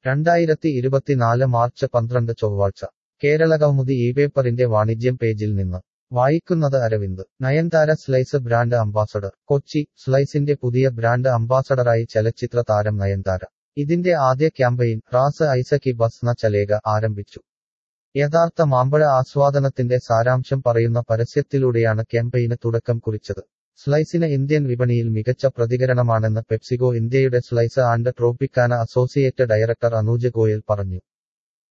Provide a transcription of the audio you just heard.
രണ്ടായിരത്തി ഇരുപത്തിനാല് മാർച്ച് പന്ത്രണ്ട് ചൊവ്വാഴ്ച കേരളകൗമുദി ഈ പേപ്പറിന്റെ വാണിജ്യം പേജിൽ നിന്ന് വായിക്കുന്നത് Aravind Nayanthara Slice brand ambassador Kochi സ്ലൈസിന്റെ പുതിയ ബ്രാൻഡ് അംബാസഡറായി ചലച്ചിത്ര താരം നയൻതാര ഇതിന്റെ ആദ്യ ക്യാമ്പയിൻ റാസ് ഐസക്കി ബസ് ന ചലേക ആരംഭിച്ചു യഥാർത്ഥ മാമ്പഴ ആസ്വാദനത്തിന്റെ സാരാംശം പറയുന്ന പരസ്യത്തിലൂടെയാണ് ക്യാമ്പയിന് തുടക്കം കുറിച്ചത് സ്ലൈസിന് ഇന്ത്യൻ വിപണിയിൽ മികച്ച പ്രതികരണമാണെന്ന് പെപ്സികോ ഇന്ത്യയുടെ Slice and Tropicana associate director Anuj Goyal പറഞ്ഞു